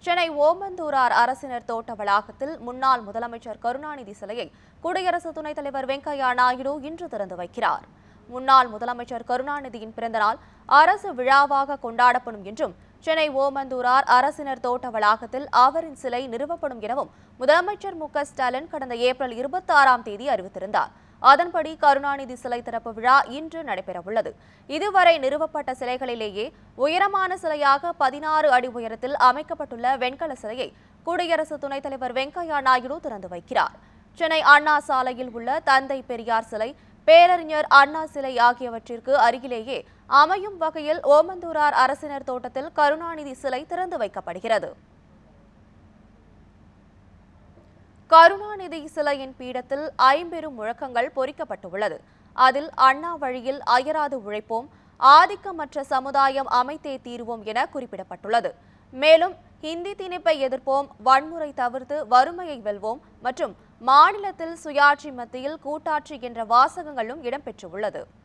சென்னை ஓமந்தூரார் அரசினர் தோட்ட வளாகத்தில் முன்னாள் முதலமைச்சர் கருணாநிதி சிலையை குடியரசு துணைத் தலைவர் வெங்கையா நாயுடு இன்று திறந்து வைக்கிறார் முன்னாள் முதலமைச்சர் கருணாநிதியின் பிறந்தநாள் அரசு விழாவாக கொண்டாடப்படும் என்றும் சென்னை ஓமந்தூரார் அரசினர் தோட்ட வளாகத்தில் அவரின் சிலை நிறுவப்படும் எனவும் முதலமைச்சர் மு க ஸ்டாலின் கடந்த ஏப்ரல் இருபத்தி ஆறாம் தேதி அறிவித்திருந்தார் அதன்படி கருணாநிதி சிலை திறப்பு விழா இன்று நடைபெறவுள்ளது இதுவரை நிறுவப்பட்ட சிலைகளிலேயே உயரமான சிலையாக பதினாறு அடி உயரத்தில் அமைக்கப்பட்டுள்ள வெண்கல சிலையை குடியரசு துணைத் தலைவர் வெங்கையா நாயுடு திறந்து வைக்கிறார் சென்னை அண்ணா சாலையில் உள்ள தந்தை பெரியார் சிலை பேரறிஞர் அண்ணா சிலை ஆகியவற்றிற்கு அருகிலேயே அமையும் வகையில் ஓமந்தூரார் அரசினர் தோட்டத்தில் கருணாநிதி சிலை திறந்து வைக்கப்படுகிறது கருணாநிதி சிலையின் பீடத்தில் ஐம்பெரும் முழக்கங்கள் பொறிக்கப்பட்டுள்ளது அதில் அண்ணா வழியில் அயராது உழைப்போம் ஆதிக்கமற்ற சமுதாயம் அமைத்தே தீருவோம் என குறிப்பிடப்பட்டுள்ளது மேலும் ஹிந்தி திணிப்பை எதிர்ப்போம் வன்முறை தவிர்த்து வறுமையை வெல்வோம் மற்றும் மாநிலத்தில் சுயாட்சி மத்தியில் கூட்டாட்சி என்ற வாசகங்களும் இடம்பெற்றுள்ளது